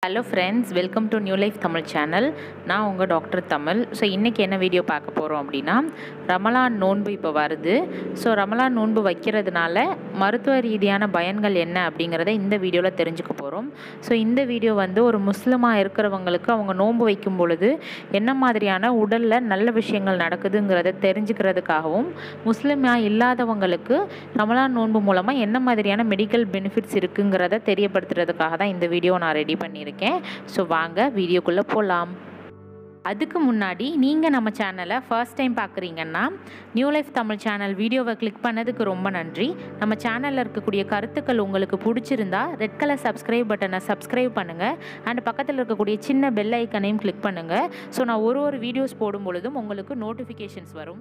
hello friends welcome to new life Tamil channel நான் உங்கள் doctor Tamil so இன்றைக்கி என்ன வீடியோ பார்க்க போகிறோம் அப்படின்னா ரமலான் நோன்பு இப்போ வருது ஸோ ரமலான் நோன்பு வைக்கிறதுனால மருத்துவ ரீதியான பயன்கள் என்ன அப்படிங்கிறத இந்த வீடியோவில் தெரிஞ்சுக்க போகிறோம் ஸோ இந்த வீடியோ வந்து ஒரு முஸ்லிமாக இருக்கிறவங்களுக்கு அவங்க நோன்பு வைக்கும் பொழுது என்ன மாதிரியான உடலில் நல்ல விஷயங்கள் நடக்குதுங்கிறத தெரிஞ்சுக்கிறதுக்காகவும் முஸ்லிமாக இல்லாதவங்களுக்கு ரமலான் நோன்பு மூலமாக என்ன மாதிரியான மெடிக்கல் பெனிஃபிட்ஸ் இருக்குங்கிறத தெரியப்படுத்துறதுக்காக தான் இந்த வீடியோ நான் ரெடி பண்ணியிருக்கேன் ஸோ வாங்க வீடியோக்குள்ளே போகலாம் அதுக்கு முன்னாடி நீங்கள் நம்ம சேனலை ஃபர்ஸ்ட் டைம் பார்க்குறீங்கன்னா நியூ லைஃப் தமிழ் சேனல் வீடியோவை கிளிக் பண்ணதுக்கு ரொம்ப நன்றி நம்ம சேனலில் இருக்கக்கூடிய கருத்துக்கள் உங்களுக்கு பிடிச்சிருந்தா ரெட் கலர் சப்ஸ்கிரைப் பட்டனை சப்ஸ்கிரைப் பண்ணுங்கள் அண்ட் பக்கத்தில் இருக்கக்கூடிய சின்ன பெல் ஐக்கனையும் கிளிக் பண்ணுங்கள் ஸோ நான் ஒரு ஒரு வீடியோஸ் போடும் பொழுதும் உங்களுக்கு நோட்டிஃபிகேஷன்ஸ் வரும்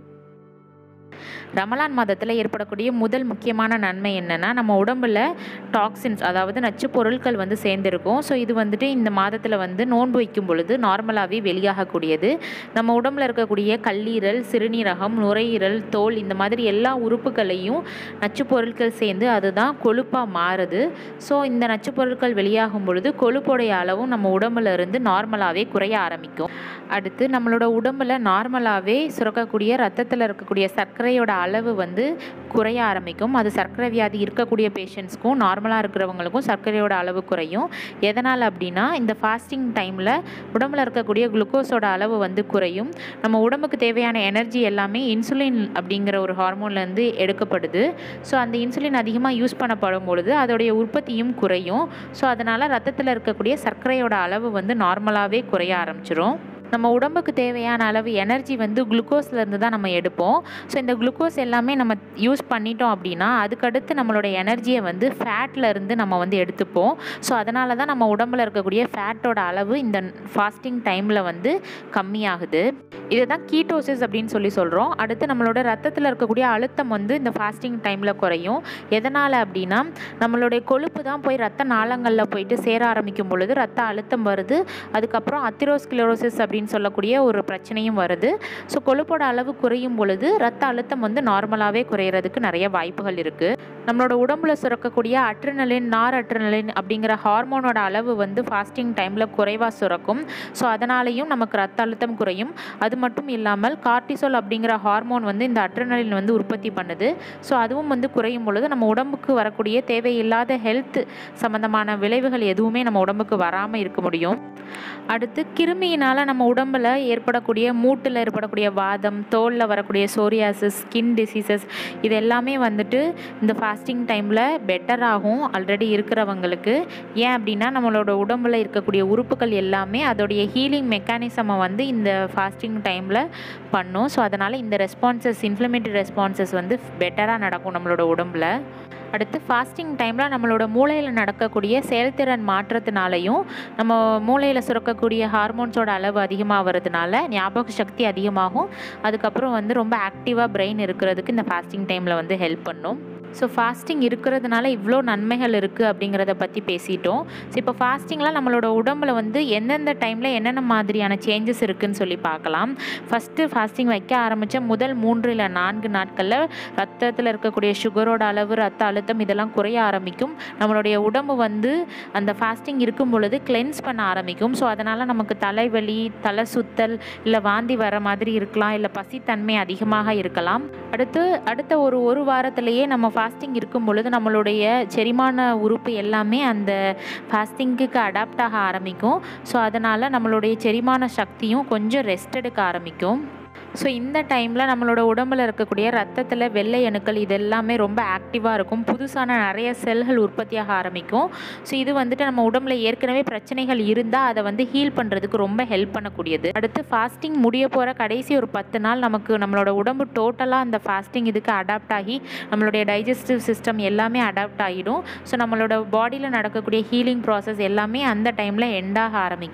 ரமலான் மாதத்தில் ஏற்படக்கூடிய முதல் முக்கியமான நன்மை என்னென்னா நம்ம உடம்பில் டாக்ஸின்ஸ் அதாவது நச்சு பொருட்கள் வந்து சேர்ந்துருக்கும் ஸோ இது வந்துட்டு இந்த மாதத்தில் வந்து நோன்பு வைக்கும் பொழுது நார்மலாகவே வெளியாகக்கூடியது நம்ம உடம்பில் இருக்கக்கூடிய கல்லீரல் சிறுநீரகம் நுரையீரல் தோல் இந்த மாதிரி எல்லா உறுப்புகளையும் நச்சு பொருட்கள் சேர்ந்து அதுதான் கொழுப்பாக மாறுது ஸோ இந்த நச்சு பொருட்கள் வெளியாகும் பொழுது கொழுப்புடைய அளவும் நம்ம உடம்புல இருந்து நார்மலாகவே குறைய ஆரம்பிக்கும் அடுத்து நம்மளோட உடம்புல நார்மலாகவே சுரக்கக்கூடிய ரத்தத்தில் இருக்கக்கூடிய சர்க்கரையோட அளவு வந்து குறைய ஆரம்பிக்கும் அது சர்க்கரை வியாதி இருக்கக்கூடிய பேஷண்ட்ஸ்க்கும் நார்மலாக இருக்கிறவங்களுக்கும் சர்க்கரையோட அளவு குறையும் எதனால் அப்படின்னா இந்த ஃபாஸ்டிங் டைமில் உடம்புல இருக்கக்கூடிய குளுக்கோஸோட அளவு வந்து குறையும் நம்ம உடம்புக்கு தேவையான எனர்ஜி எல்லாமே இன்சுலின் அப்படிங்கிற ஒரு ஹார்மோன்லேருந்து எடுக்கப்படுது ஸோ அந்த இன்சுலின் அதிகமாக யூஸ் பண்ணப்படும் பொழுது அதோடைய உற்பத்தியும் குறையும் ஸோ அதனால் ரத்தத்தில் இருக்கக்கூடிய சர்க்கரையோட அளவு வந்து நார்மலாகவே குறைய ஆரம்பிச்சிரும் நம்ம உடம்புக்கு தேவையான அளவு எனர்ஜி வந்து குளுக்கோஸ்லேருந்து தான் நம்ம எடுப்போம் ஸோ இந்த குளுக்கோஸ் எல்லாமே நம்ம யூஸ் பண்ணிட்டோம் அப்படின்னா அதுக்கடுத்து நம்மளோட எனர்ஜியை வந்து ஃபேட்டில் இருந்து நம்ம வந்து எடுத்துப்போம் ஸோ அதனால தான் நம்ம உடம்புல இருக்கக்கூடிய ஃபேட்டோட அளவு இந்த ஃபாஸ்டிங் டைமில் வந்து கம்மியாகுது இதுதான் கீட்டோசிஸ் அப்படின்னு சொல்லி சொல்கிறோம் அடுத்து நம்மளோட ரத்தத்தில் இருக்கக்கூடிய அழுத்தம் வந்து இந்த ஃபாஸ்டிங் டைமில் குறையும் எதனால் அப்படின்னா நம்மளுடைய கொழுப்பு தான் போய் ரத்த நாளங்களில் போயிட்டு சேர ஆரம்பிக்கும் பொழுது ரத்த அழுத்தம் வருது அதுக்கப்புறம் அத்திரோஸ்கிலோரோசிஸ் அப்படின்னு சொல்லக்கூடிய ஒரு பிரச்சனையும் வருது ஸோ கொழுப்போட அளவு குறையும் பொழுது ரத்த அழுத்தம் வந்து நார்மலாகவே குறையிறதுக்கு நிறைய வாய்ப்புகள் இருக்குது நம்மளோட உடம்புல சுரக்கக்கூடிய அட்ரினலின் நார் அட்ரினலின் அப்படிங்கிற ஹார்மோனோட அளவு வந்து ஃபாஸ்டிங் டைமில் குறைவாக சுரக்கும் ஸோ அதனாலேயும் நமக்கு ரத்த அழுத்தம் குறையும் அது மட்டும் இல்லாமல் கார்டிசோல் அப்படிங்கிற ஹார்மோன் வந்து இந்த அட்ரினலின் வந்து உற்பத்தி பண்ணுது ஸோ அதுவும் வந்து குறையும் பொழுது நம்ம உடம்புக்கு வரக்கூடிய தேவையில்லாத ஹெல்த் சம்மந்தமான விளைவுகள் எதுவுமே நம்ம உடம்புக்கு வராமல் இருக்க முடியும் அடுத்து கிருமியினால் நம்ம உடம்பில் ஏற்படக்கூடிய மூட்டில் ஏற்படக்கூடிய வாதம் தோலில் வரக்கூடிய சோரியாசிஸ் ஸ்கின் டிசீசஸ் இது எல்லாமே வந்துட்டு இந்த ஃபாஸ்டிங் டைமில் பெட்டர் ஆகும் ஆல்ரெடி இருக்கிறவங்களுக்கு ஏன் அப்படின்னா நம்மளோட உடம்பில் இருக்கக்கூடிய உறுப்புகள் எல்லாமே அதோடைய ஹீலிங் மெக்கானிசமை வந்து இந்த ஃபாஸ்டிங் டைமில் பண்ணும் ஸோ அதனால் இந்த ரெஸ்பான்சஸ் இன்ஃப்ளமேட்டரி ரெஸ்பான்சஸ் வந்து பெட்டராக நடக்கும் நம்மளோட உடம்பில் அடுத்து ஃபாஸ்டிங் டைமில் நம்மளோட மூளையில் நடக்கக்கூடிய செயல்திறன் மாற்றத்தினாலையும் நம்ம மூளையில் சுரக்கக்கூடிய ஹார்மோன்ஸோட அளவு அதிகமாகிறதுனால ஞாபக சக்தி அதிகமாகும் அதுக்கப்புறம் வந்து ரொம்ப ஆக்டிவாக பிரெயின் இருக்கிறதுக்கு இந்த ஃபாஸ்டிங் டைமில் வந்து ஹெல்ப் பண்ணும் ஸோ ஃபாஸ்டிங் இருக்கிறதுனால இவ்வளோ நன்மைகள் இருக்குது அப்படிங்கிறத பற்றி பேசிட்டோம் ஸோ இப்போ ஃபாஸ்டிங்லாம் நம்மளோட உடம்புல வந்து எந்தெந்த டைமில் என்னென்ன மாதிரியான சேஞ்சஸ் இருக்குதுன்னு சொல்லி பார்க்கலாம் ஃபஸ்ட்டு ஃபாஸ்டிங் வைக்க ஆரம்பித்த முதல் மூன்று இல்லை நான்கு நாட்களில் ரத்தத்தில் இருக்கக்கூடிய சுகரோட அளவு ரத்த அழுத்தம் இதெல்லாம் குறைய ஆரம்பிக்கும் நம்மளுடைய உடம்பு வந்து அந்த ஃபாஸ்டிங் இருக்கும் பொழுது கிளென்ஸ் பண்ண ஆரம்பிக்கும் ஸோ அதனால் நமக்கு தலைவலி தலை சுத்தல் இல்லை வாந்தி வர மாதிரி இருக்கலாம் இல்லை பசித்தன்மை அதிகமாக இருக்கலாம் அடுத்து அடுத்த ஒரு ஒரு வாரத்திலேயே நம்ம ஃபாஸ்டிங் இருக்கும் பொழுது நம்மளுடைய செரிமான உறுப்பு எல்லாமே அந்த ஃபாஸ்டிங்குக்கு அடாப்ட் ஆக ஆரம்பிக்கும் ஸோ அதனால் நம்மளுடைய செரிமான சக்தியும் கொஞ்சம் ரெஸ்ட் எடுக்க ஆரம்பிக்கும் ஸோ இந்த டைமில் நம்மளோட உடம்பில் இருக்கக்கூடிய ரத்தத்தில் வெள்ளை அணுக்கள் இது எல்லாமே ரொம்ப ஆக்டிவாக இருக்கும் புதுசான நிறைய செல்கள் உற்பத்தியாக ஆரம்பிக்கும் ஸோ இது வந்துட்டு நம்ம உடம்புல ஏற்கனவே பிரச்சனைகள் இருந்தால் அதை வந்து ஹீல் பண்ணுறதுக்கு ரொம்ப ஹெல்ப் பண்ணக்கூடியது அடுத்து ஃபாஸ்டிங் முடிய போகிற கடைசி ஒரு பத்து நாள் நமக்கு நம்மளோட உடம்பு டோட்டலாக அந்த ஃபாஸ்டிங் இதுக்கு அடாப்ட் ஆகி நம்மளுடைய டைஜஸ்டிவ் சிஸ்டம் எல்லாமே அடாப்ட் ஆகிடும் ஸோ நம்மளோட பாடியில் நடக்கக்கூடிய ஹீலிங் ப்ராசஸ் எல்லாமே அந்த டைமில் எண்டாக ஆரம்பிக்கும்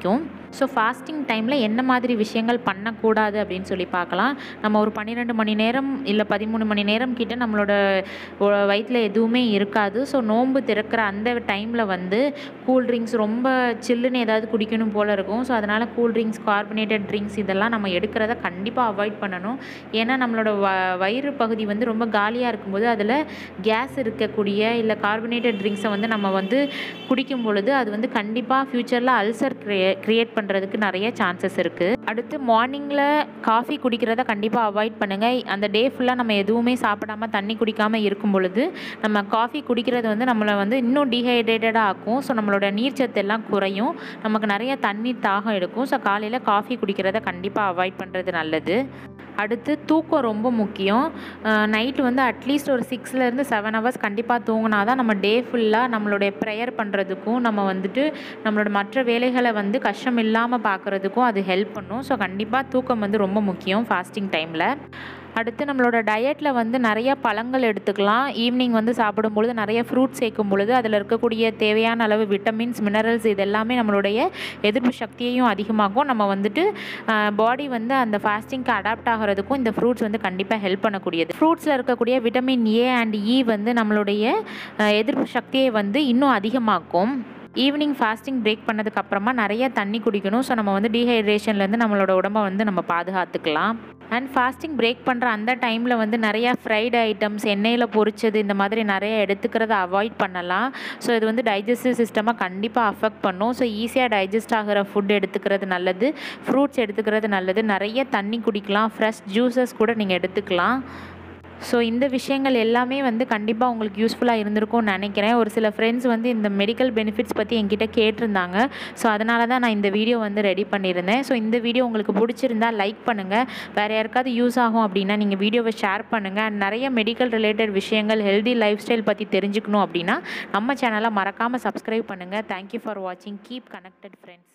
ஸோ ஃபாஸ்டிங் டைமில் என்ன மாதிரி விஷயங்கள் பண்ணக்கூடாது அப்படின்னு சொல்லி பார்க்கலாம் நம்ம ஒரு பன்னிரெண்டு மணி நேரம் இல்லை பதிமூணு மணி நேரம் கிட்ட நம்மளோட வயிற்றில் எதுவுமே இருக்காது ஸோ நோன்பு திறக்கிற அந்த டைமில் வந்து கூல்ட்ரிங்க்ஸ் ரொம்ப சில்லுன்னு ஏதாவது குடிக்கணும் போல் இருக்கும் ஸோ அதனால் கூல்ட்ரிங்க்ஸ் கார்பனேட்டட் ட்ரிங்க்ஸ் இதெல்லாம் நம்ம எடுக்கிறத கண்டிப்பாக அவாய்ட் பண்ணணும் ஏன்னா நம்மளோட வ வயிறு பகுதி வந்து ரொம்ப காலியாக இருக்கும்போது அதில் கேஸ் இருக்கக்கூடிய இல்லை கார்பனேட்டட் ட்ரிங்க்ஸை வந்து நம்ம வந்து குடிக்கும் பொழுது அது வந்து கண்டிப்பாக ஃப்யூச்சரில் அல்சர் க்ரியே க்ரியேட் பண்ணுறதுக்கு நிறைய சான்சஸ் இருக்குது அடுத்து மார்னிங்கில் காஃபி குடிக்கிறத கண்டிப்பாக அவாய்ட் பண்ணுங்கள் அந்த டே ஃபுல்லாக நம்ம எதுவுமே சாப்பிடாம தண்ணி குடிக்காமல் இருக்கும் பொழுது நம்ம காஃபி குடிக்கிறது வந்து நம்மளை வந்து இன்னும் டீஹைட்ரேட்டடாக ஆக்கும் ஸோ நம்மளோட நீர்ச்சத்து எல்லாம் குறையும் நமக்கு நிறைய தண்ணி தாகம் எடுக்கும் ஸோ காலையில் காஃபி குடிக்கிறத கண்டிப்பாக அவாய்ட் பண்ணுறது நல்லது அடுத்து தூக்கம் ரொம்ப முக்கியம் நைட்டு வந்து அட்லீஸ்ட் ஒரு சிக்ஸ்லேருந்து செவன் ஹவர்ஸ் கண்டிப்பாக தூங்கினா தான் நம்ம டே ஃபுல்லாக நம்மளுடைய ப்ரேயர் பண்ணுறதுக்கும் நம்ம வந்துட்டு நம்மளோட மற்ற வேலைகளை வந்து கஷ்டம் இல்லாமல் பார்க்குறதுக்கும் அது ஹெல்ப் பண்ணும் ஸோ கண்டிப்பாக தூக்கம் வந்து ரொம்ப முக்கியம் ஃபாஸ்டிங் டைமில் அடுத்து நம்மளோட டயட்டில் வந்து நிறைய பழங்கள் எடுத்துக்கலாம் ஈவினிங் வந்து சாப்பிடும்பொழுது நிறைய ஃப்ரூட் சேர்க்கும் பொழுது அதில் இருக்கக்கூடிய தேவையான அளவு விட்டமின்ஸ் மினரல்ஸ் இது எல்லாமே நம்மளுடைய எதிர்ப்பு சக்தியையும் அதிகமாகும் நம்ம வந்துட்டு பாடி வந்து அந்த ஃபாஸ்டிங்க்கு அடாப்ட் ஆகிறதுக்கும் இந்த ஃப்ரூட்ஸ் வந்து கண்டிப்பாக ஹெல்ப் பண்ணக்கூடியது ஃப்ரூட்ஸில் இருக்கக்கூடிய விட்டமின் ஏ அண்ட் இ வந்து நம்மளுடைய எதிர்ப்பு சக்தியை வந்து இன்னும் அதிகமாக்கும் ஈவினிங் ஃபாஸ்டிங் பிரேக் பண்ணதுக்கு அப்புறமா நிறைய தண்ணி குடிக்கணும் ஸோ நம்ம வந்து டீஹைட்ரேஷன்லேருந்து நம்மளோட உடம்பை வந்து நம்ம பாதுகாத்துக்கலாம் அண்ட் ஃபாஸ்டிங் பிரேக் பண்ணுற அந்த டைமில் வந்து நிறையா ஃப்ரைடு ஐட்டம்ஸ் எண்ணெயில் பொரிச்சது இந்த மாதிரி நிறைய எடுத்துக்கிறத அவாய்ட் பண்ணலாம் ஸோ இது வந்து டைஜஸ்டிவ் சிஸ்டமாக கண்டிப்பாக அஃபெக்ட் பண்ணும் ஸோ ஈஸியாக டைஜஸ்ட் ஆகிற ஃபுட் எடுத்துக்கிறது நல்லது ஃப்ரூட்ஸ் எடுத்துக்கிறது நல்லது நிறைய தண்ணி குடிக்கலாம் ஃப்ரெஷ் ஜூஸஸ் கூட நீங்கள் எடுத்துக்கலாம் ஸோ இந்த விஷயங்கள் எல்லாமே வந்து கண்டிப்பாக உங்களுக்கு யூஸ்ஃபுல்லாக இருந்திருக்கும்னு நினைக்கிறேன் ஒரு சில ஃப்ரெண்ட்ஸ் வந்து இந்த மெடிக்கல் பெனிஃபிட்ஸ் பற்றி என்கிட்ட கேட்டிருந்தாங்க ஸோ அதனால தான் நான் இந்த வீடியோ வந்து ரெடி பண்ணியிருந்தேன் ஸோ இந்த வீடியோ உங்களுக்கு பிடிச்சிருந்தா லைக் பண்ணுங்கள் வேறு யாருக்காவது யூஸ் ஆகும் அப்படின்னா நீங்கள் வீடியோவை ஷேர் பண்ணுங்கள் அண்ட் நிறைய மெடிக்கல் ரிலேட்டட் விஷயங்கள் ஹெல்தி லைஃப் ஸ்டைல் பற்றி தெரிஞ்சுக்கணும் அப்படின்னா நம்ம சேனலை மறக்காமல் சப்ஸ்கிரைப் பண்ணுங்கள் தேங்க்யூ ஃபார் வாட்சிங் கீப் கனெக்டட் ஃப்ரெண்ட்ஸ்